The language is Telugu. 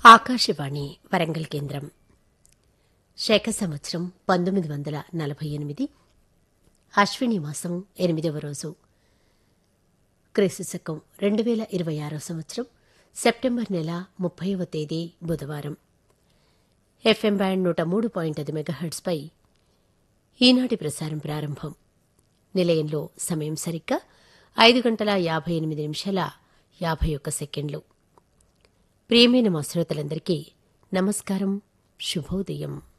ఆకాశవాణి వరంగల్ కేంద్రం శేఖ సంవత్సరం పంతొమ్మిది వందల నలభై ఎనిమిది అశ్విని మాసం ఎనిమిదవ రోజు క్రీస్తు శకం రెండు వేల ఇరవై ఆరో సంవత్సరం సెప్టెంబర్ నెల ముప్పైవ తేదీ బుధవారం ఎఫ్ఎం బ్యాండ్ నూట మూడు పాయింట్ ఐదు మెగాహెర్ట్స్పై ఈనాటి ప్రసారం ప్రారంభం నిలయంలో సమయం సరిగ్గా ఐదు గంటల యాభై ఎనిమిది నిమిషాల యాభై ఒక్క సెకండ్లు ప్రియమైన మా శ్రోతలందరికీ నమస్కారం శుభోదయం